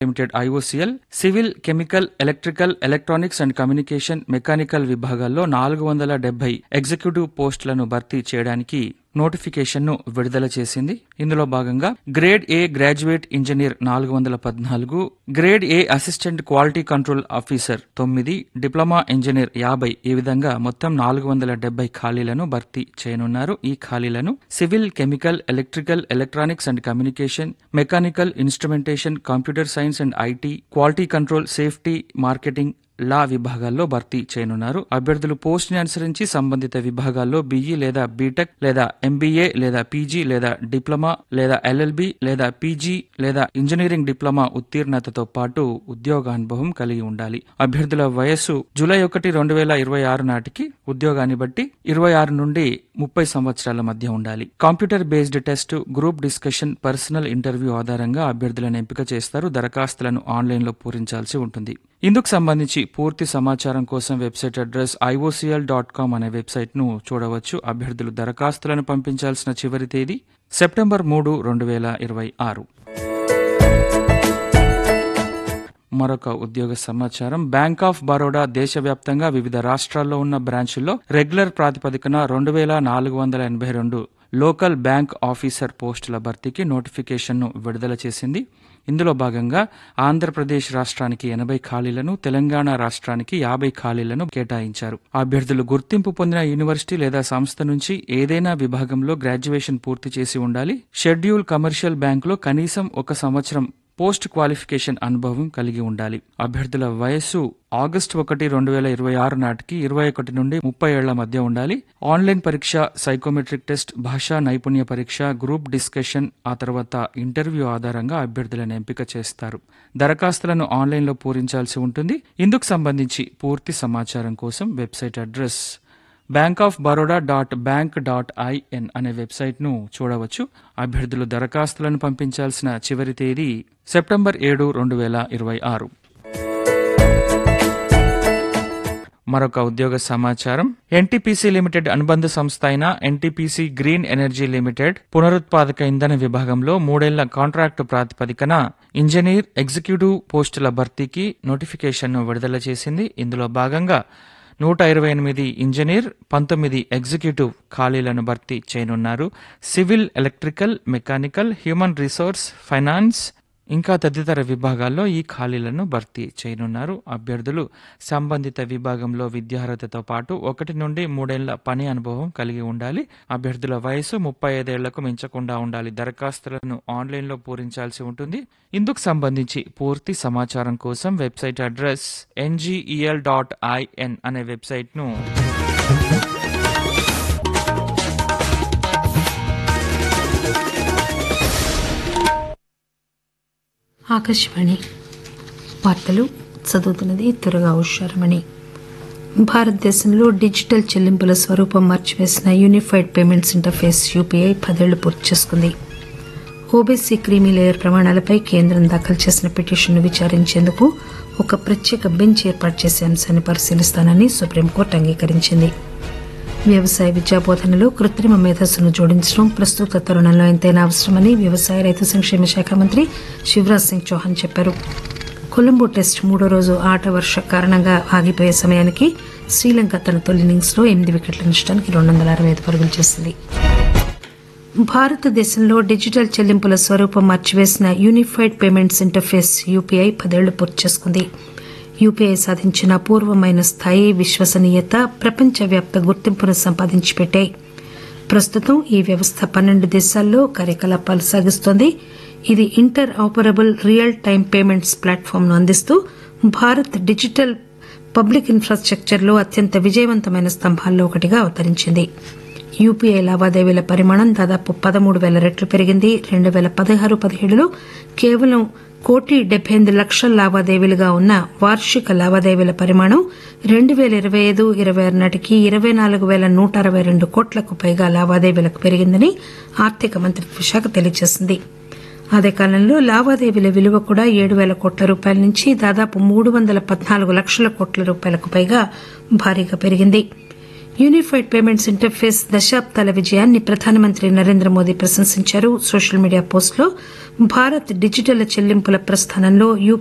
limited IOCL civil chemical electrical electronics and communication mechanical విభాగాల్లో నాలుగు వందల డెబ్బై ఎగ్జిక్యూటివ్ పోస్టులను భర్తీ చేయడానికి నోటిఫికేషన్ ను విడుదల చేసింది ఇందులో భాగంగా గ్రేడ్ ఏ గ్రాడ్యుయేట్ ఇంజనీర్ నాలుగు వందల పద్నాలుగు grade A assistant quality control officer తొమ్మిది డిప్లొమా ఇంజనీర్ యాభై ఈ విధంగా మొత్తం నాలుగు వందల డెబ్బై ఖాళీలను భర్తీ చేయనున్నారు ఈ ఖాళీలను civil chemical electrical electronics and communication mechanical instrumentation computer science and IT quality control safety marketing law విభాగాల్లో భర్తీ చేయనున్నారు అభ్యర్థులు పోస్ట్ ని అనుసరించి సంబంధిత విభాగాల్లో బీఈ లేదా బీటెక్ లేదా ఎంబీఏ లేదా పీజీ లేదా డిప్లొమా లేదా ఎల్ఎల్బి లేదా పీజీ లేదా ఇంజనీరింగ్ డిప్లొమా ఉత్తీర్ణతతో పాటు ఉద్యోగానుభవం కలిగి ఉండాలి అభ్యర్థుల వయస్సు జూలై ఒకటి రెండు వేల ఇరవై ఆరు నాటికి ఉద్యోగాన్ని బట్టి ఇరవై ఆరు నుండి ముప్పై సంవత్సరాల మధ్య ఉండాలి computer based test group discussion personal interview ఆధారంగా అభ్యర్థులను ఎంపిక చేస్తారు దరఖాస్తులను ఆన్లైన్లో పూరించాల్సి ఉంటుంది ఇందుకు సంబంధించి పూర్తి సమాచారం కోసం website address IOCL dot com అనే వెబ్సైట్ ను చూడవచ్చు అభ్యర్థులు దరఖాస్తులను పంపించాల్సిన చివరి తేదీ సెప్టెంబర్ మూడు రెండు వేల ఇరవై ఆరు మరొక ఉద్యోగ సమాచారం బ్యాంక్ ఆఫ్ బరోడా దేశవ్యాప్తంగా వివిధ రాష్ట్రాల్లో ఉన్న బ్రాంచుల్లో రెగ్యులర్ ప్రాతిపదికన రెండు వేల నాలుగు వందల ఎనభై రెండు లోకల్ బ్యాంక్ ఆఫీసర్ పోస్టుల భర్తీకి నోటిఫికేషన్ను విడుదల చేసింది ఇందులో భాగంగా ఆంధ్రప్రదేశ్ రాష్ట్రానికి ఎనభై ఖాళీలను తెలంగాణ రాష్ట్రానికి యాభై ఖాళీలను కేటాయించారు అభ్యర్థులు గుర్తింపు పొందిన యూనివర్సిటీ లేదా సంస్థ నుంచి ఏదైనా విభాగంలో గ్రాడ్యుయేషన్ పూర్తి చేసి ఉండాలి షెడ్యూల్ కమర్షియల్ బ్యాంకులో కనీసం ఒక సంవత్సరం పోస్ట్ క్వాలిఫికేషన్ అనుభవం కలిగి ఉండాలి అభ్యర్థుల వయస్సు ఆగస్టు ఒకటి రెండు వేల ఇరవై ఆరు నాటికి ఇరవై ఒకటి నుండి ముప్పై ఏళ్ల మధ్య ఉండాలి ఆన్లైన్ పరీక్ష సైకోమెట్రిక్ టెస్ట్ భాషా నైపుణ్య పరీక్ష గ్రూప్ డిస్కషన్ ఆ తర్వాత ఇంటర్వ్యూ ఆధారంగా అభ్యర్థులను ఎంపిక చేస్తారు దరఖాస్తులను ఆన్లైన్లో పూరించాల్సి ఉంటుంది ఇందుకు సంబంధించి పూర్తి సమాచారం కోసం website address bank of Baroda dot bank dot IN అనే వెబ్సైట్ను చూడవచ్చు అభ్యర్థులు దరఖాస్తులను పంపించాల్సిన చివరి తేదీ సెప్టెంబర్ ఏడు రెండు వేల ఇరవై ఆరు మరొక ఉద్యోగ సమాచారం ఎన్టీపీసీ లిమిటెడ్ అనుబంధ సంస్థ అయిన ఎన్టీపీసీ గ్రీన్ ఎనర్జీ లిమిటెడ్ పునరుత్పాదక ఇంధన విభాగంలో మూడేళ్ల కాంట్రాక్టు ప్రాతిపదికన ఇంజనీర్ ఎగ్జిక్యూటివ్ పోస్టుల భర్తీకి నోటిఫికేషన్ను విడుదల చేసింది ఇందులో భాగంగా నూట ఇరవై ఎనిమిది ఇంజనీర్ పంతొమ్మిది ఎగ్జిక్యూటివ్ ఖాళీలను భర్తీ చేయనున్నారు civil electrical mechanical human resource finance ఇంకా తదితర విభాగాల్లో ఈ ఖాళీలను భర్తీ చేయనున్నారు అభ్యర్థులు సంబంధిత విభాగంలో విద్యార్హతతో పాటు ఒకటి నుండి మూడేళ్ల పని అనుభవం కలిగి ఉండాలి అభ్యర్థుల వయసు ముప్పై ఐదేళ్లకు మించకుండా ఉండాలి దరఖాస్తులను ఆన్లైన్లో పూరించాల్సి ఉంటుంది ఇందుకు సంబంధించి పూర్తి సమాచారం కోసం website address NGEL dot IN అనే వెబ్సైట్ను ఆకాశవాణి వార్తలు చదువుతున్నది త్వరగా హుషారమణి భారతదేశంలో డిజిటల్ చెల్లింపుల స్వరూపం మార్చివేసిన యూనిఫైడ్ పేమెంట్స్ ఇంటర్ఫేస్ యూపీఐ పదేళ్లు పూర్తి చేసుకుంది ఓబీసీ క్రీమీ లేయర్ ప్రమాణాలపై కేంద్రం దాఖలు చేసిన పిటిషన్ను విచారించేందుకు ఒక ప్రత్యేక బెంచ్ ఏర్పాటు చేసే అంశాన్ని పరిశీలిస్తానని సుప్రీంకోర్టు అంగీకరించింది వ్యవసాయ విద్యా బోధనలో కృత్రిమ మేధస్సును జోడించడం ప్రస్తుత తరుణంలో ఎంతైనా అవసరమని వ్యవసాయ రైతు సంక్షేమ శాఖ మంత్రి శివరాజ్ సింగ్ చౌహాన్ చెప్పారు కొలంబో టెస్ట్ మూడో రోజు ఆట వర్ష కారణంగా ఆగిపోయే సమయానికి శ్రీలంక తన తొలి ఇన్నింగ్స్లో ఎనిమిది వికెట్ల నష్టానికి రెండు వందల అరవై ఐదు పరుగులు చేసింది భారతదేశంలో డిజిటల్ చెల్లింపుల స్వరూపం మార్చివేసిన యూనిఫైడ్ పేమెంట్స్ ఇంటర్ఫేస్ యూపీఐ పదేళ్లు పూర్తి చేసుకుంది యూపీఐ సాధించిన అపూర్వమైన స్థాయి విశ్వసనీయత ప్రపంచవ్యాప్త గుర్తింపును సంపాదించి పెట్టాయి ప్రస్తుతం ఈ వ్యవస్థ పన్నెండు దేశాల్లో కార్యకలాపాలు సాగిస్తోంది ఇది interoperable real time payments platform ను అందిస్తూ భారత్ డిజిటల్ పబ్లిక్ ఇన్ఫ్రాస్టక్చర్లో అత్యంత విజయవంతమైన స్తంభాల్లో ఒకటిగా అవతరించింది యూపీఐ లావాదేవీల పరిమాణం దాదాపు పదమూడు వేల రెట్లు పెరిగింది రెండు వేల పదహారు పదిహేడులో కేవలం కోటి డెబ్బై ఎనిమిది లక్షల లావాదేవీలుగా ఉన్న వార్షిక లావాదేవీల పరిమాణం రెండు వేల ఇరవై ఐదు ఇరవై ఆరు నాటికి ఇరవై నాలుగు వేల నూట అరవై రెండు కోట్లకు పైగా లావాదేవీలకు పెరిగిందని ఆర్థిక మంత్రిత్వ శాఖ తెలియజేసింది అదే కాలంలో లావాదేవీల విలువ కూడా ఏడు వేల కోట్ల రూపాయల నుంచి దాదాపు మూడు వందల పద్నాలుగు లక్షల కోట్ల రూపాయలకు పైగా భారీగా పెరిగింది యూనిఫైడ్ పేమెంట్స్ ఇంటర్ఫేస్ దశాబ్దాల విజయాన్ని ప్రధానమంత్రి నరేంద్ర మోదీ ప్రశంసించారు సోషల్ మీడియా పోస్టులో భారత్ డిజిటల్ చెల్లింపుల ప్రస్థానంలో